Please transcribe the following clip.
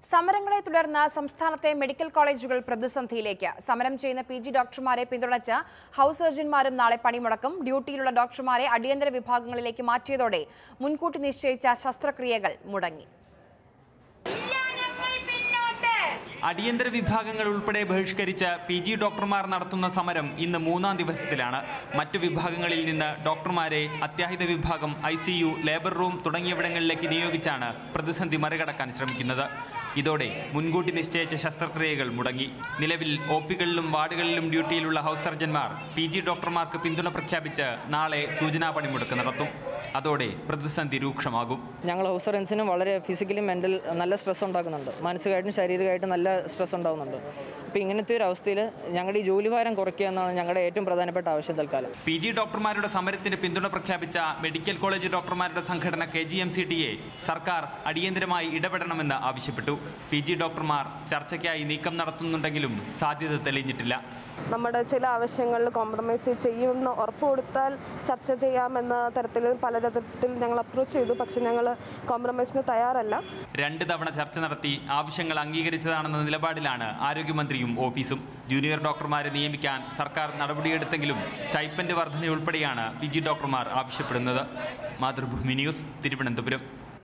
സമരങ്ങളെ തുടർന്ന് സംസ്ഥാനത്തെ മെഡിക്കൽ കോളേജുകൾ പ്രതിസന്ധിയിലേക്ക് സമരം ചെയ്യുന്ന പി ജി ഡോക്ടർമാരെ പിന്തുണച്ച് ഹൌസ് സർജൻമാരും നാളെ പണിമുടക്കും ഡ്യൂട്ടിയിലുള്ള ഡോക്ടർമാരെ അടിയന്തര വിഭാഗങ്ങളിലേക്ക് മാറ്റിയതോടെ മുൻകൂട്ടി നിശ്ചയിച്ച ശസ്ത്രക്രിയകൾ മുടങ്ങി അടിയന്തര വിഭാഗങ്ങൾ ഉൾപ്പെടെ ബഹിഷ്കരിച്ച് പി ജി ഡോക്ടർമാർ നടത്തുന്ന സമരം ഇന്ന് മൂന്നാം ദിവസത്തിലാണ് മറ്റു വിഭാഗങ്ങളിൽ നിന്ന് ഡോക്ടർമാരെ അത്യാഹിത വിഭാഗം I C U labour room തുടങ്ങിയവിടങ്ങളിലേക്ക് നിയോഗിച്ചാണ് പ്രതിസന്ധി മറികടക്കാൻ ശ്രമിക്കുന്നത് ഇതോടെ മുൻകൂട്ടി നിശ്ചയിച്ച ശസ്ത്രക്രിയകൾ മുടങ്ങി നിലവിൽ ഒ പികളിലും വാർഡുകളിലും ഡ്യൂട്ടിയിലുള്ള ഹൗസ് സർജൻമാർ പി ജി ഡോക്ടർമാർക്ക് പിന്തുണ പ്രഖ്യാപിച്ച് നാളെ സൂചനാ പണിമുടക്ക് നടത്തും അതോടെ പ്രതിസന്ധി രൂക്ഷമാകും ഞങ്ങൾ ഹൗസ് സർജൻസിനും വളരെ ഫിസിക്കലി മെൻ്റൽ നല്ല സ്ട്രെസ് ഉണ്ടാക്കുന്നുണ്ട് മാനസികമായിട്ടും ശാരീരികമായിട്ടും നല്ല സ്ട്രെസ് ഉണ്ടാകുന്നുണ്ട് അപ്പോൾ ഇങ്ങനത്തെ ഒരു അവസ്ഥയിൽ ഞങ്ങളുടെ ഈ ജോലിഭാരം കുറയ്ക്കുക എന്നാണ് ഞങ്ങളുടെ ഏറ്റവും പ്രധാനപ്പെട്ട ആവശ്യം തൽക്കാലം പി ജി ഡോക്ടർമാരുടെ സമരത്തിന് പിന്തുണ പ്രഖ്യാപിച്ച മെഡിക്കൽ കോളേജ് ഡോക്ടർമാരുടെ സംഘടന K G M C T A സർക്കാർ അടിയന്തരമായി ഇടപെടണമെന്ന് ആവശ്യപ്പെട്ടു പി ജി ഡോക്ടർമാർ ചർച്ചയ്ക്കായി നീക്കം നടത്തുന്നുണ്ടെങ്കിലും സാധ്യത തെളിഞ്ഞിട്ടില്ല നമ്മുടെ ചില ആവശ്യങ്ങളിൽ കോംപ്രമൈസ് ചെയ്യുമെന്ന് ഉറപ്പ് കൊടുത്താൽ ചർച്ച ചെയ്യാമെന്ന തരത്തിൽ പലതരത്തിൽ ഞങ്ങൾ അപ്രോച്ച് ചെയ്തു പക്ഷെ ഞങ്ങൾ കോംപ്രമൈസിന് തയ്യാറല്ല രണ്ട് തവണ ചർച്ച നടത്തി ആവശ്യങ്ങൾ അംഗീകരിച്ചതാണെന്ന നിലപാടിലാണ് ആരോഗ്യമന്ത്രിയും ഓഫീസും ജൂനിയർ ഡോക്ടർമാരെ നിയമിക്കാൻ സർക്കാർ നടപടിയെടുത്തെങ്കിലും സ്റ്റൈപ്പൻഡ് വർധനയുൾപ്പെടെയാണ് പി ജി ഡോക്ടർമാർ ആവശ്യപ്പെടുന്നത് മാതൃഭൂമി ന്യൂസ് തിരുവനന്തപുരം